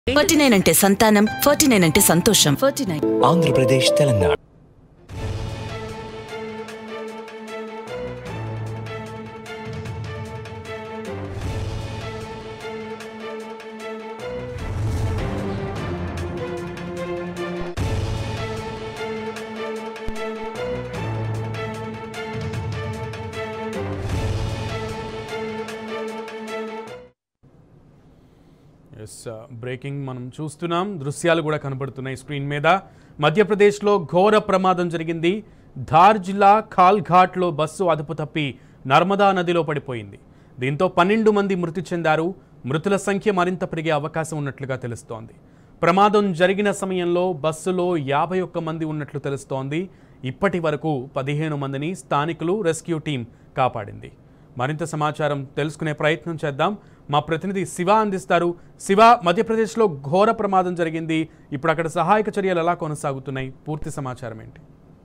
forty nine అంటే సంతానం forty nine అంటే సంతోషం ఫార్టీ నైన్ ఆంధ్రప్రదేశ్ తెలంగాణ ఎస్ బ్రేకింగ్ మనం చూస్తున్నాం దృశ్యాలు కూడా కనబడుతున్నాయి స్క్రీన్ మీద మధ్యప్రదేశ్లో ఘోర ప్రమాదం జరిగింది ధార్ జిల్లా ఖాల్ఘాట్లో బస్సు అదుపు తప్పి నర్మదా నదిలో పడిపోయింది దీంతో పన్నెండు మంది మృతి చెందారు మృతుల సంఖ్య మరింత పెరిగే అవకాశం ఉన్నట్లుగా తెలుస్తోంది ప్రమాదం జరిగిన సమయంలో బస్సులో యాభై ఒక్క మంది ఉన్నట్లు తెలుస్తోంది ఇప్పటి వరకు పదిహేను మందిని స్థానికులు రెస్క్యూ టీం కాపాడింది మరింత సమాచారం తెలుసుకునే ప్రయత్నం చేద్దాం మా ప్రతినిధి శివ అందిస్తారు శివ మధ్యప్రదేశ్లో ఘోర ప్రమాదం జరిగింది ఇప్పుడు అక్కడ సహాయక చర్యలు ఎలా కొనసాగుతున్నాయి పూర్తి సమాచారం ఏంటి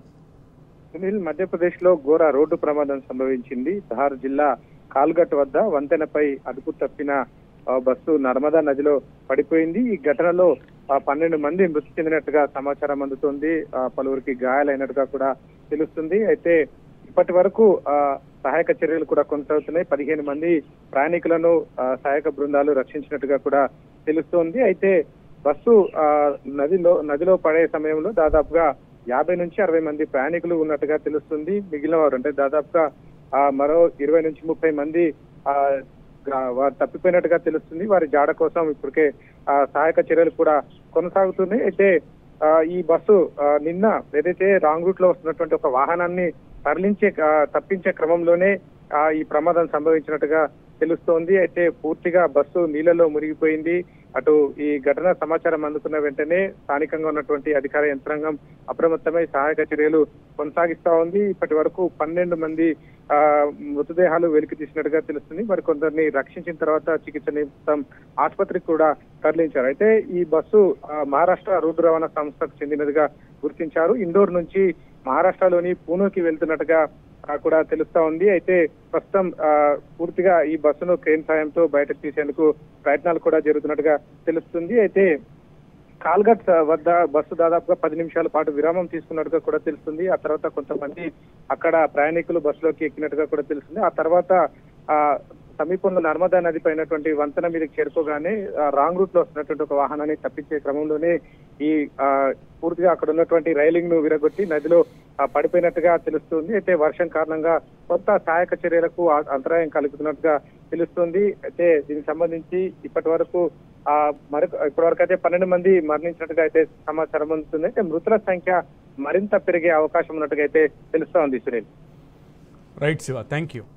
సునీల్ మధ్యప్రదేశ్ లో ఘోర రోడ్డు ప్రమాదం సంభవించింది ధార్ జిల్లా కాల్గట్ వద్ద వంతెనపై అదుపు తప్పిన ఆ, బస్సు నర్మదా నదిలో పడిపోయింది ఈ ఘటనలో ఆ, పన్నెండు మంది మృతి చెందినట్టుగా సమాచారం అందుతోంది ఆ, పలువురికి గాయాలైనట్టుగా కూడా తెలుస్తుంది అయితే ఇప్పటి వరకు ఆ, సహాయక చర్యలు కూడా కొనసాగుతున్నాయి పదిహేను మంది ప్రయాణికులను ఆ, సహాయక బృందాలు రక్షించినట్టుగా కూడా తెలుస్తోంది అయితే బస్సు ఆ, నదిలో నదిలో పడే సమయంలో దాదాపుగా యాభై నుంచి అరవై మంది ప్రయాణికులు ఉన్నట్టుగా తెలుస్తుంది మిగిలిన వారు అంటే దాదాపుగా ఆ, మరో ఇరవై నుంచి ముప్పై మంది ఆ, గా- వారు తప్పిపోయినట్టుగా తెలుస్తుంది వారి జాడ కోసం ఇప్పటికే ఆ, సహాయక చర్యలు కూడా కొనసాగుతున్నాయి అయితే ఆ, ఈ బస్సు ఆ, నిన్న ఏదైతే రాంగ్ రూట్ లో వస్తున్నటువంటి ఒక వాహనాన్ని తరలించే ఆ, తప్పించే క్రమంలోనే ఆ, ఈ ప్రమాదం సంభవించినట్టుగా తెలుస్తోంది అయితే పూర్తిగా బస్సు నీళ్లలో మునిగిపోయింది అటు ఈ ఘటన సమాచారం అందుకున్న వెంటనే స్థానికంగా ఉన్నటువంటి అధికార యంత్రాంగం అప్రమత్తమై సహాయక చర్యలు కొనసాగిస్తా ఉంది ఇప్పటి వరకు పన్నెండు మంది ఆ మృతదేహాలు వెలికి తీసినట్టుగా తెలుస్తుంది మరి కొందరిని రక్షించిన తర్వాత చికిత్స నిమిత్తం ఆసుపత్రికి కూడా తరలించారు అయితే ఈ బస్సు ఆ, మహారాష్ట్ర రోడ్డు రవాణా సంస్థకు చెందినదిగా గుర్తించారు ఇండోర్ నుంచి మహారాష్ట్రలోని పూణేకి వెళ్తున్నట్టుగా ఆ, కూడా తెలుస్తా ఉంది అయితే ప్రస్తుతం ఆ, పూర్తిగా ఈ బస్సును క్రేన్ సాయంతో బయటకు తీసేందుకు ప్రయత్నాలు కూడా జరుగుతున్నట్టుగా తెలుస్తుంది అయితే కాల్గట్ వద్ద బస్సు దాదాపుగా పది నిమిషాల పాటు విరామం తీసుకున్నట్టుగా కూడా తెలుస్తుంది ఆ తర్వాత కొంతమంది అక్కడ ప్రయాణికులు బస్సులోకి ఎక్కినట్టుగా కూడా తెలుస్తుంది ఆ తర్వాత ఆ సమీపంలో నర్మదా నది పైనటువంటి వంతెన మీదకి చేరుకోగానే ఆ, రాంగ్ రూట్ లో వస్తున్నటువంటి ఒక వాహనాన్ని తప్పించే క్రమంలోనే ఈ ఆ, పూర్తిగా అక్కడ ఉన్నటువంటి రైలింగ్ ను విరగొట్టి నదిలో ఆ, పడిపోయినట్టుగా తెలుస్తుంది అయితే వర్షం కారణంగా కొత్త సహాయక చర్యలకు ఆ- అంతరాయం కలుగుతున్నట్టుగా తెలుస్తుంది అయితే దీనికి సంబంధించి ఇప్పటి వరకు ఆ మరి ఇప్పటి వరకు అయితే పన్నెండు మంది మరణించినట్టుగా అయితే సమాచారం అందుతుంది అయితే మృతుల సంఖ్య మరింత పెరిగే అవకాశం ఉన్నట్టుగా అయితే తెలుస్తా ఉంది Sunil right Shiva thank you